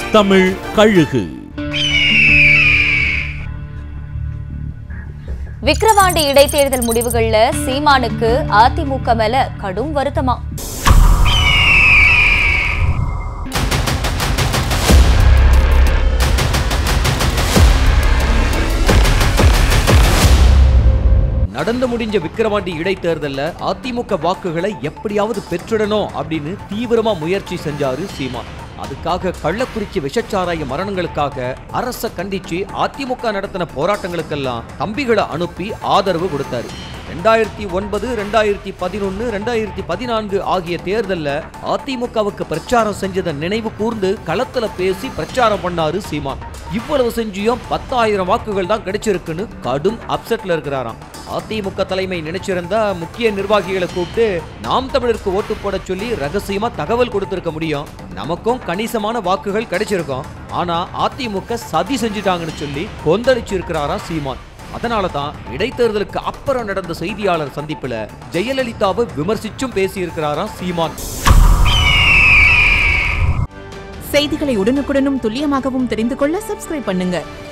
தமிழ் கழுகு விக்கிரவாண்டி இடைத்தேர்தல் முடிவுகள்ல சீமானுக்கு அதிமுக மேல கடும் வருத்தமா நடந்து முடிஞ்ச விக்கிரவாண்டி இடைத்தேர்தல்ல அதிமுக வாக்குகளை எப்படியாவது பெற்றிடணும் அப்படின்னு தீவிரமா முயற்சி செஞ்சாரு சீமான் அதுக்காக கள்ளக்குறிச்சி விஷச்சாராய மரணங்களுக்காக அரச கண்டிச்சு அதிமுக நடத்தின போராட்டங்களுக்கெல்லாம் தம்பிகளை அனுப்பி ஆதரவு கொடுத்தாரு ரெண்டாயிரத்தி ஒன்பது ரெண்டாயிரத்தி பதினொன்னு ரெண்டாயிரத்தி பதினான்கு ஆகிய தேர்தல்ல அதிமுகவுக்கு பிரச்சாரம் செஞ்சதை நினைவு கூர்ந்து களத்துல பேசி பிரச்சாரம் பண்ணாரு சீமான் இவ்வளவு செஞ்சியும் பத்தாயிரம் வாக்குகள் தான் கிடைச்சிருக்குன்னு கடும் அப்செட்ல இருக்கிறாராம் அதிமுக தலைமை நினைச்சிருந்தா முக்கிய நிர்வாகிகளை கூப்பிட்டு நாம் தமிழருக்கு ஓட்டு போட சொல்லி ரகசியமா தகவல் கொடுத்திருக்க முடியும் நமக்கும் கணிசமான வாக்குகள் கிடைச்சிருக்கும் ஆனா அதிமுக சதி செஞ்சுட்டாங்கன்னு சொல்லி கொந்தளிச்சு இருக்கிறாராம் சீமான் அதனால தான் இடைத்தேர்தலுக்கு அப்புறம் நடந்த செய்தியாளர் சந்திப்புல ஜெயலலிதாவை விமர்சிச்சும் பேசியிருக்கிறாராம் சீமான் செய்திகளை உடனுக்குடனும் துல்லியமாகவும் தெரிந்து கொள்ள சப்ஸ்கிரைப் பண்ணுங்க